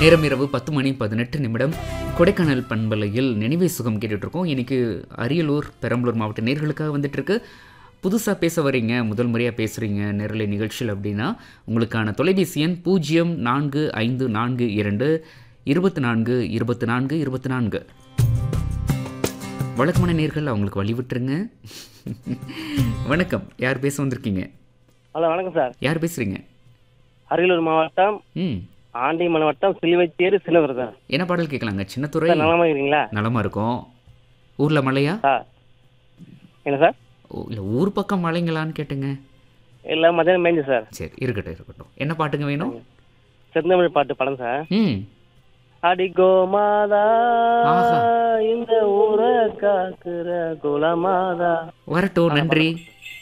நேரம் இரவு பத்து மணி பதினெட்டு நிமிடம் கொடைக்கானல் பண்பலையில் நினைவே சுகம் கேட்டுட்டு இருக்கோம் இன்னைக்கு அரியலூர் பெரம்பலூர் மாவட்ட நேர்களுக்காக வந்துட்டு இருக்கு புதுசாக பேச வரீங்க முதல் முறையாக பேசுகிறீங்க நேரலை நிகழ்ச்சியில் அப்படின்னா உங்களுக்கான தொலைபேசி எண் பூஜ்ஜியம் நான்கு ஐந்து நான்கு இரண்டு இருபத்தி நான்கு இருபத்தி நான்கு இருபத்தி நான்கு வழக்கமான நேர்கள் அவங்களுக்கு வழி விட்டுருங்க வணக்கம் யார் பேச வந்திருக்கீங்க ஹலோ வணக்கம் சார் யார் பேசுகிறீங்க அரியலூர் மாவட்டம் ம் ஆண்டிமன் வட்டம் சிலுவைச்சேரி சின்னவர் சார் என்ன பாடல் கேட்கலாங்க சின்னத்துறை சார் நலமா இருக்கிறீங்களா நலமா இருக்கும் ஊரில் மழையா சார் என்ன சார் ஓ இல்லை ஊர் பக்கம் மழைங்களான்னு கேட்டுங்க இல்லை மத்தியானம் மேய்ஞ்சு சார் சரி இருக்கட்டும் இருக்கட்டும் என்ன பாட்டுங்க வேணும் செந்தமிழ் பாட்டு படம் சார் ம் அடி கோமாதா ஆஹா. இந்த ஊரை காக்குற குலமாதா வரட்டும் நன்றி